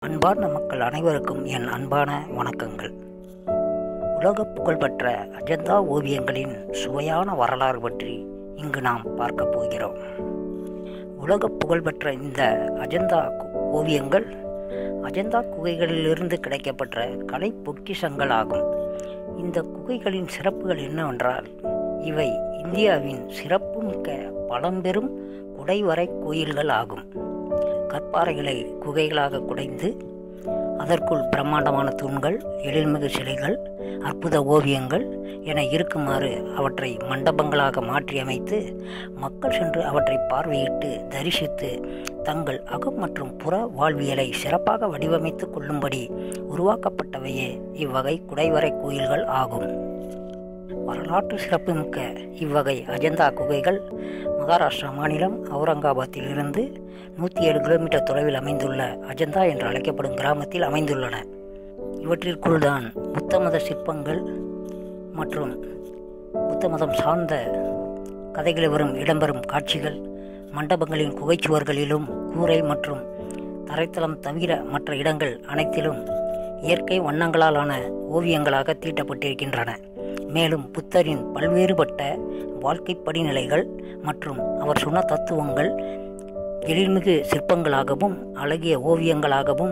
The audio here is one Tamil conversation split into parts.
அன்பார்ந்த மக்கள் அனைவருக்கும் என் அன்பான வணக்கங்கள் உலக புகழ்பெற்ற அஜந்தா ஓவியங்களின் சுவையான வரலாறு பற்றி இங்கு நாம் பார்க்க போகிறோம் உலக புகழ்பெற்ற இந்த அஜந்தா கு- ஓவியங்கள் அஜந்தா குகைகளிலிருந்து கிடைக்கப்பெற்ற கலை பொக்கிஷங்கள் ஆகும் இந்த குகைகளின் சிறப்புகள் என்னவென்றால் இவை இந்தியாவின் சிறப்புமிக்க பழம்பெரும் குடைவரை கோயில்கள் ஆகும் கற்பாறைகளை குகைகளாக குடைந்து அதற்குள் பிரம்மாண்டமான தூண்கள் எழில்மிகு சிலைகள் அற்புத ஓவியங்கள் என இருக்குமாறு அவற்றை மண்டபங்களாக மாற்றியமைத்து மக்கள் சென்று அவற்றை பார்வையிட்டு தரிசித்து தங்கள் அகம் மற்றும் புற வாழ்வியலை சிறப்பாக வடிவமைத்துக் கொள்ளும்படி உருவாக்கப்பட்டவையே இவ்வகை குடைவரை கோயில்கள் ஆகும் வரலாற்று சிறப்புமிக்க இவ்வகை அஜந்தா குகைகள் மகாராஷ்டிரா மாநிலம் அவுரங்காபாத்தில் இருந்து நூற்றி ஏழு கிலோமீட்டர் தொலைவில் அமைந்துள்ள அஜந்தா என்று அழைக்கப்படும் கிராமத்தில் அமைந்துள்ளன இவற்றிற்குள் தான் புத்த மத சிற்பங்கள் மற்றும் புத்த மதம் சார்ந்த கதைகளில் வரும் இடம்பெறும் காட்சிகள் மண்டபங்களின் குகைச்சுவர்களிலும் கூரை மற்றும் தரைத்தளம் தவிர மற்ற இடங்கள் அனைத்திலும் இயற்கை வண்ணங்களாலான ஓவியங்களாக தீட்டப்பட்டிருக்கின்றன மேலும் புத்தரின் பல்வேறுபட்ட வாழ்க்கை படிநிலைகள் மற்றும் அவர் சொன்ன தத்துவங்கள் எழில்மிகு சிற்பங்களாகவும் அழகிய ஓவியங்களாகவும்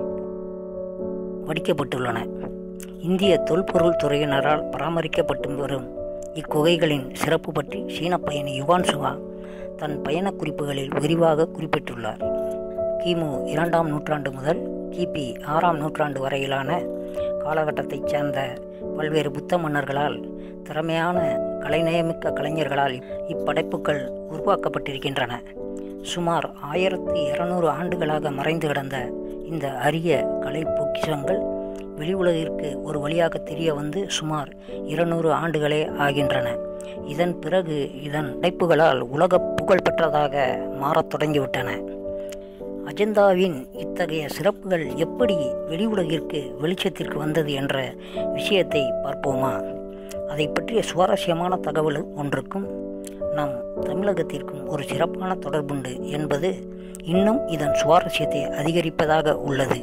வடிக்கப்பட்டுள்ளன இந்திய தொல்பொருள் துறையினரால் பராமரிக்கப்பட்டு வரும் இக்குகைகளின் சிறப்பு பற்றி சீன பயணி யுவான் சுவா தன் பயண குறிப்புகளில் விரிவாக குறிப்பிட்டுள்ளார் கிமு இரண்டாம் நூற்றாண்டு முதல் கிபி ஆறாம் நூற்றாண்டு வரையிலான காலகட்டத்தைச் சேர்ந்த பல்வேறு புத்த மன்னர்களால் திறமையான கலைநயமிக்க கலைஞர்களால் இப்படைப்புகள் உருவாக்கப்பட்டிருக்கின்றன சுமார் ஆயிரத்தி இருநூறு ஆண்டுகளாக மறைந்து கிடந்த இந்த அரிய கலை பொக்கிஷங்கள் வெளி உலகிற்கு ஒரு வழியாக தெரிய வந்து சுமார் இருநூறு ஆண்டுகளே ஆகின்றன இதன் பிறகு இதன் படைப்புகளால் உலக புகழ்பெற்றதாக மாறத் தொடங்கிவிட்டன அஜந்தாவின் இத்தகைய சிறப்புகள் எப்படி வெளி உலகிற்கு வெளிச்சத்திற்கு வந்தது என்ற விஷயத்தை பார்ப்போமா அதை பற்றிய சுவாரஸ்யமான தகவல் ஒன்றுக்கும் நம் தமிழகத்திற்கும் ஒரு சிறப்பான தொடர்புண்டு என்பது இன்னும் இதன் சுவாரஸ்யத்தை அதிகரிப்பதாக உள்ளது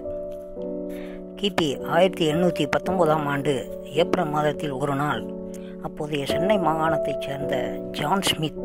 கிபி ஆயிரத்தி எண்ணூற்றி பத்தொன்பதாம் ஆண்டு ஏப்ரல் மாதத்தில் ஒரு நாள் அப்போதைய சென்னை மாகாணத்தைச் சேர்ந்த ஜான் ஸ்மித்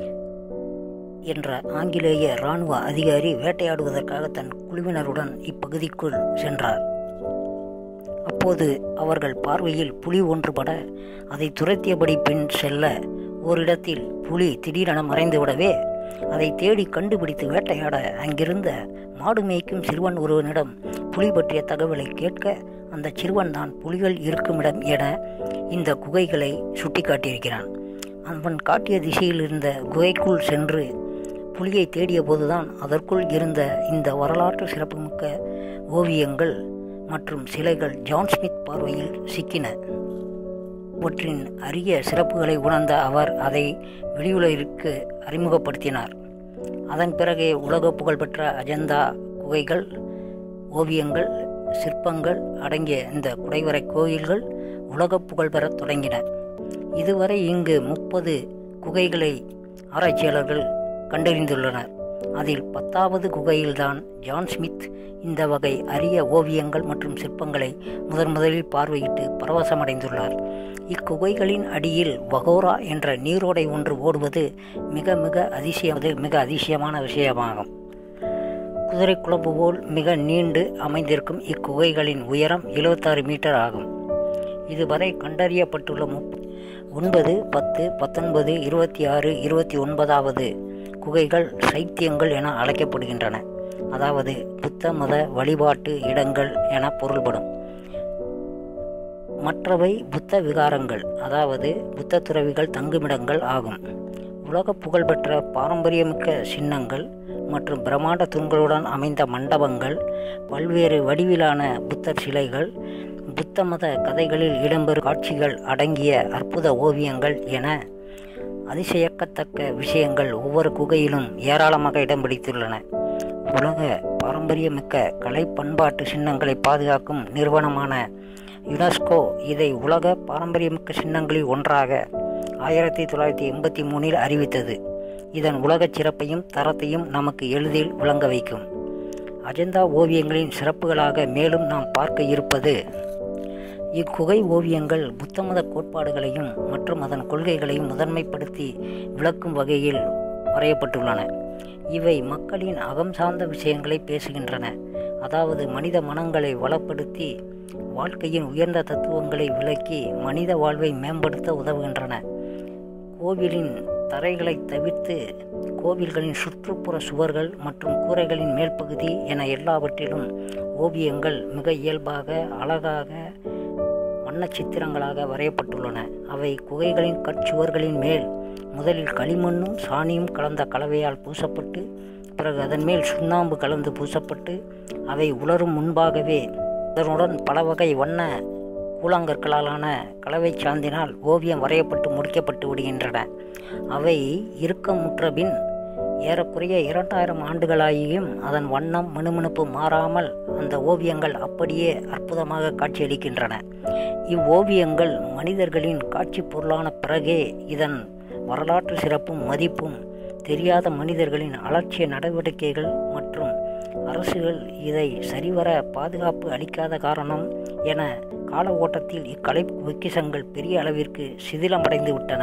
என்ற ஆங்கிலேய இராணுவ அதிகாரி வேட்டையாடுவதற்காக தன் குழுவினருடன் இப்பகுதிக்குள் சென்றார் அப்போது அவர்கள் பார்வையில் புலி ஒன்றுபட அதை துரத்தியபடி பின் செல்ல ஓரிடத்தில் புலி திடீரென மறைந்துவிடவே அதை தேடி கண்டுபிடித்து வேட்டையாட அங்கிருந்த மாடு மேய்க்கும் சிறுவன் ஒருவனிடம் புலி பற்றிய தகவலை கேட்க அந்த சிறுவன் தான் புலிகள் இருக்குமிடம் என இந்த குகைகளை சுட்டிக்காட்டியிருக்கிறான் அவன் காட்டிய திசையில் இருந்த குகைக்குள் சென்று புலியை தேடிய போதுதான் அதற்குள் இருந்த இந்த வரலாற்று சிறப்புமிக்க ஓவியங்கள் மற்றும் சிலைகள் ஜான் ஸ்மித் பார்வையில் சிக்கின அவற்றின் அரிய சிறப்புகளை உணர்ந்த அவர் அதை வெளியுலகிற்கு அறிமுகப்படுத்தினார் அதன் பிறகே உலக புகழ்பெற்ற அஜந்தா குகைகள் ஓவியங்கள் சிற்பங்கள் அடங்கிய இந்த குடைவரை கோயில்கள் உலக புகழ் பெறத் தொடங்கின இதுவரை இங்கு முப்பது குகைகளை ஆராய்ச்சியாளர்கள் கண்டறிந்துள்ளனர் அதில் பத்தாவது குகையில்தான் ஜான் ஸ்மித் இந்த வகை அரிய ஓவியங்கள் மற்றும் சிற்பங்களை முதன் முதலில் பார்வையிட்டு பரவசமடைந்துள்ளார் இக்குகைகளின் அடியில் வகோரா என்ற நீரோடை ஒன்று ஓடுவது மிக மிக அதிசயம் மிக அதிசயமான விஷயமாகும் குதிரை குழம்பு போல் மிக நீண்டு அமைந்திருக்கும் இக்குகைகளின் உயரம் 76 மீட்டர் ஆகும் இதுவரை கண்டறியப்பட்டுள்ள முப் ஒன்பது பத்து பத்தொன்பது இருபத்தி ஆறு இருபத்தி ஒன்பதாவது குகைகள் சைத்தியங்கள் என அழைக்கப்படுகின்றன அதாவது புத்த மத வழிபாட்டு இடங்கள் என பொருள்படும் மற்றவை புத்த விகாரங்கள் அதாவது புத்த துறவிகள் தங்குமிடங்கள் ஆகும் உலக புகழ்பெற்ற பாரம்பரியமிக்க சின்னங்கள் மற்றும் பிரம்மாண்ட தூண்களுடன் அமைந்த மண்டபங்கள் பல்வேறு வடிவிலான புத்தர் சிலைகள் புத்த மத கதைகளில் இடம்பெறும் காட்சிகள் அடங்கிய அற்புத ஓவியங்கள் என அதிசயக்கத்தக்க விஷயங்கள் ஒவ்வொரு குகையிலும் ஏராளமாக இடம் பிடித்துள்ளன உலக பாரம்பரியமிக்க கலை பண்பாட்டு சின்னங்களை பாதுகாக்கும் நிறுவனமான யுனெஸ்கோ இதை உலக பாரம்பரியமிக்க சின்னங்களில் ஒன்றாக ஆயிரத்தி தொள்ளாயிரத்தி எண்பத்தி மூணில் அறிவித்தது இதன் உலகச் சிறப்பையும் தரத்தையும் நமக்கு எளிதில் விளங்க வைக்கும் அஜந்தா ஓவியங்களின் சிறப்புகளாக மேலும் நாம் பார்க்க இருப்பது இக்குகை ஓவியங்கள் புத்த மத கோட்பாடுகளையும் மற்றும் அதன் கொள்கைகளையும் முதன்மைப்படுத்தி விளக்கும் வகையில் வரையப்பட்டுள்ளன இவை மக்களின் அகம் சார்ந்த விஷயங்களை பேசுகின்றன அதாவது மனித மனங்களை வளப்படுத்தி வாழ்க்கையின் உயர்ந்த தத்துவங்களை விளக்கி மனித வாழ்வை மேம்படுத்த உதவுகின்றன கோவிலின் தரைகளை தவிர்த்து கோவில்களின் சுற்றுப்புற சுவர்கள் மற்றும் கூரைகளின் மேல்பகுதி என எல்லாவற்றிலும் ஓவியங்கள் மிக இயல்பாக அழகாக வண்ணச் சித்திரங்களாக வரையப்பட்டுள்ளன அவை குகைகளின் கற்சுவர்களின் மேல் முதலில் களிமண்ணும் சாணியும் கலந்த கலவையால் பூசப்பட்டு பிறகு அதன் மேல் சுண்ணாம்பு கலந்து பூசப்பட்டு அவை உலரும் முன்பாகவே அதனுடன் பல வகை வண்ண கூழாங்கற்களாலான கலவை சாந்தினால் ஓவியம் வரையப்பட்டு முடிக்கப்பட்டு விடுகின்றன அவை இறுக்கமுற்ற பின் ஏறக்குறைய இரண்டாயிரம் ஆண்டுகளாகியும் அதன் வண்ணம் மினுமினுப்பு மாறாமல் அந்த ஓவியங்கள் அப்படியே அற்புதமாக காட்சியளிக்கின்றன இவ்வோவியங்கள் மனிதர்களின் காட்சி பொருளான பிறகே இதன் வரலாற்று சிறப்பும் மதிப்பும் தெரியாத மனிதர்களின் அலட்சிய நடவடிக்கைகள் மற்றும் அரசுகள் இதை சரிவர பாதுகாப்பு அளிக்காத காரணம் என கால ஓட்டத்தில் இக்கலை பொக்கிசங்கள் பெரிய அளவிற்கு சிதிலமடைந்து விட்டன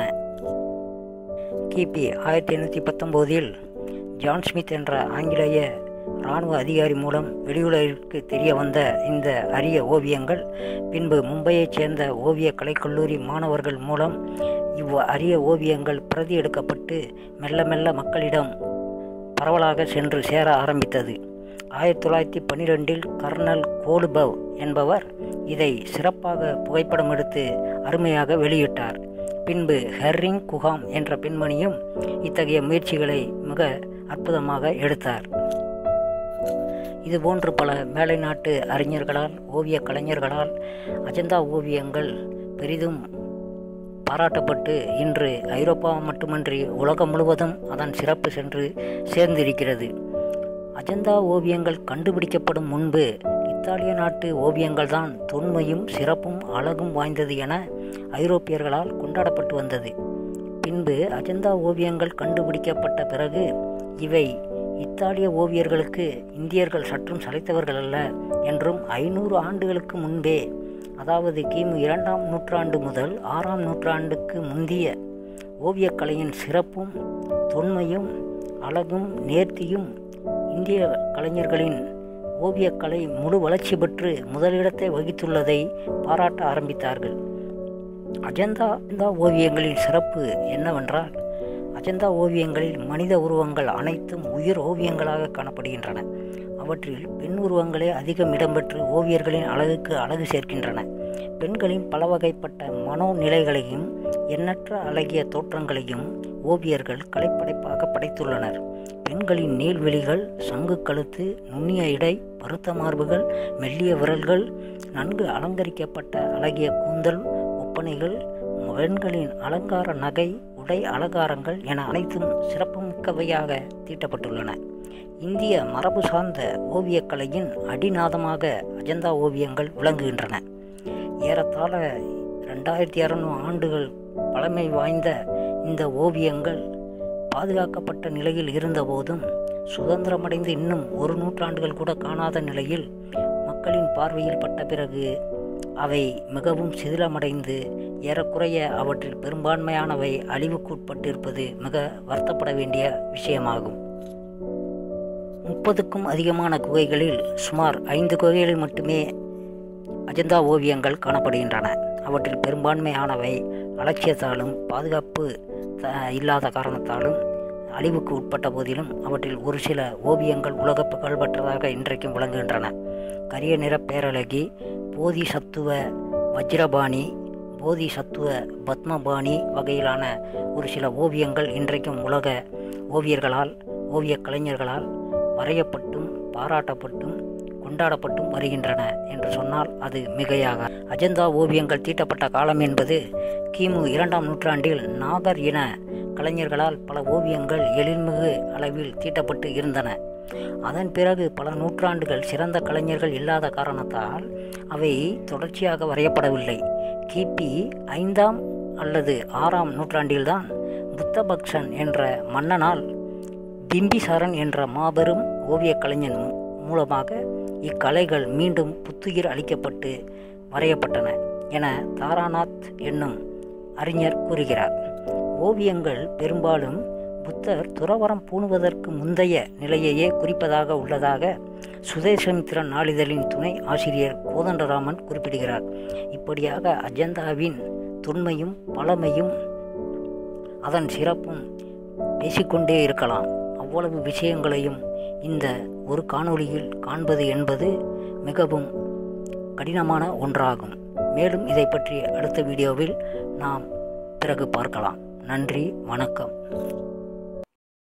கிபி ஆயிரத்தி எண்ணூற்றி பத்தொம்போதில் ஜான் ஸ்மித் என்ற ஆங்கிலேய இராணுவ அதிகாரி மூலம் வெளியுலகிற்கு தெரிய வந்த இந்த அரிய ஓவியங்கள் பின்பு மும்பையைச் சேர்ந்த ஓவிய கலைக்கல்லூரி மாணவர்கள் மூலம் இவ் அரிய ஓவியங்கள் பிரதி எடுக்கப்பட்டு மெல்ல மெல்ல மக்களிடம் பரவலாக சென்று சேர ஆரம்பித்தது ஆயிரத்தி தொள்ளாயிரத்தி பன்னிரெண்டில் கர்னல் கோலுபவ் என்பவர் இதை சிறப்பாக புகைப்படம் எடுத்து அருமையாக வெளியிட்டார் பின்பு ஹெர்ரிங் குகாம் என்ற பெண்மணியும் இத்தகைய முயற்சிகளை மிக அற்புதமாக எடுத்தார் இதுபோன்று பல மேலை நாட்டு அறிஞர்களால் ஓவிய கலைஞர்களால் அஜந்தா ஓவியங்கள் பெரிதும் பாராட்டப்பட்டு இன்று ஐரோப்பா மட்டுமன்றி உலகம் முழுவதும் அதன் சிறப்பு சென்று சேர்ந்திருக்கிறது அஜந்தா ஓவியங்கள் கண்டுபிடிக்கப்படும் முன்பு இத்தாலிய நாட்டு ஓவியங்கள் தான் தொன்மையும் சிறப்பும் அழகும் வாய்ந்தது என ஐரோப்பியர்களால் கொண்டாடப்பட்டு வந்தது பின்பு அஜந்தா ஓவியங்கள் கண்டுபிடிக்கப்பட்ட பிறகு இவை இத்தாலிய ஓவியர்களுக்கு இந்தியர்கள் சற்றும் சளைத்தவர்கள் அல்ல என்றும் ஐநூறு ஆண்டுகளுக்கு முன்பே அதாவது கிமு இரண்டாம் நூற்றாண்டு முதல் ஆறாம் நூற்றாண்டுக்கு முந்திய ஓவியக்கலையின் சிறப்பும் தொன்மையும் அழகும் நேர்த்தியும் இந்திய கலைஞர்களின் ஓவியக்கலை முழு வளர்ச்சி பெற்று முதலிடத்தை வகித்துள்ளதை பாராட்ட ஆரம்பித்தார்கள் அஜந்தா அஜந்தா ஓவியங்களின் சிறப்பு என்னவென்றால் அஜந்தா ஓவியங்களில் மனித உருவங்கள் அனைத்தும் உயிர் ஓவியங்களாக காணப்படுகின்றன அவற்றில் பெண் உருவங்களே அதிகம் இடம்பெற்று ஓவியர்களின் அழகுக்கு அழகு சேர்க்கின்றன பெண்களின் பல வகைப்பட்ட மனோநிலைகளையும் எண்ணற்ற அழகிய தோற்றங்களையும் ஓவியர்கள் கலைப்படைப்பாக படைத்துள்ளனர் பெண்களின் நீள்வெளிகள் சங்கு கழுத்து நுண்ணிய இடை பருத்த மார்புகள் மெல்லிய விரல்கள் நன்கு அலங்கரிக்கப்பட்ட அழகிய கூந்தல் ஒப்பனைகள் பெண்களின் அலங்கார நகை உடை அலங்காரங்கள் என அனைத்தும் சிறப்புமிக்கவையாக தீட்டப்பட்டுள்ளன இந்திய மரபு சார்ந்த ஓவியக்கலையின் அடிநாதமாக அஜந்தா ஓவியங்கள் விளங்குகின்றன ஏறத்தாழ ரெண்டாயிரத்தி இரநூறு ஆண்டுகள் பழமை வாய்ந்த இந்த ஓவியங்கள் பாதுகாக்கப்பட்ட நிலையில் இருந்தபோதும் சுதந்திரமடைந்து இன்னும் ஒரு நூற்றாண்டுகள் கூட காணாத நிலையில் மக்களின் பார்வையில் பட்ட பிறகு அவை மிகவும் சிதிலமடைந்து ஏறக்குறைய அவற்றில் பெரும்பான்மையானவை அழிவுக்குட்பட்டிருப்பது மிக வருத்தப்பட வேண்டிய விஷயமாகும் முப்பதுக்கும் அதிகமான குகைகளில் சுமார் ஐந்து குகைகளில் மட்டுமே அஜந்தா ஓவியங்கள் காணப்படுகின்றன அவற்றில் பெரும்பான்மையானவை அலட்சியத்தாலும் பாதுகாப்பு த- இல்லாத காரணத்தாலும் அழிவுக்கு உட்பட்ட போதிலும் அவற்றில் ஒரு சில ஓவியங்கள் உலக புகழ்பெற்றதாக இன்றைக்கும் விளங்குகின்றன கரிய நிற பேரழகி போதி சத்துவ வஜ்ரபாணி போதி சத்துவ பத்மபாணி வகையிலான ஒரு சில ஓவியங்கள் இன்றைக்கும் உலக ஓவியர்களால் ஓவியக் கலைஞர்களால் வரையப்பட்டும் பாராட்டப்பட்டும் கொண்டாடப்பட்டும் வருகின்றன என்று சொன்னால் அது மிகையாக அஜந்தா ஓவியங்கள் தீட்டப்பட்ட காலம் என்பது கிமு இரண்டாம் நூற்றாண்டில் நாகர் இன கலைஞர்களால் பல ஓவியங்கள் எழில்மிகு அளவில் தீட்டப்பட்டு இருந்தன அதன் பிறகு பல நூற்றாண்டுகள் சிறந்த கலைஞர்கள் இல்லாத காரணத்தால் அவை தொடர்ச்சியாக வரையப்படவில்லை கிபி ஐந்தாம் அல்லது ஆறாம் நூற்றாண்டில்தான் புத்தபக்ஷன் என்ற மன்னனால் பிம்பிசாரன் என்ற மாபெரும் ஓவியக் கலைஞன் மு- மூலமாக இக்கலைகள் மீண்டும் புத்துயிர் அளிக்கப்பட்டு வரையப்பட்டன என தாராநாத் என்னும் அறிஞர் கூறுகிறார் ஓவியங்கள் பெரும்பாலும் புத்தர் துறவரம் பூணுவதற்கு முந்தைய நிலையையே குறிப்பதாக உள்ளதாக சுதேசமித்திரன் நாளிதழின் துணை ஆசிரியர் கோதண்டராமன் குறிப்பிடுகிறார் இப்படியாக அஜந்தாவின் தொன்மையும் பழமையும் அதன் சிறப்பும் பேசிக்கொண்டே இருக்கலாம் அவ்வளவு விஷயங்களையும் இந்த ஒரு காணொளியில் காண்பது என்பது மிகவும் கடினமான ஒன்றாகும் மேலும் இதை பற்றி அடுத்த வீடியோவில் நாம் பிறகு பார்க்கலாம் நன்றி வணக்கம்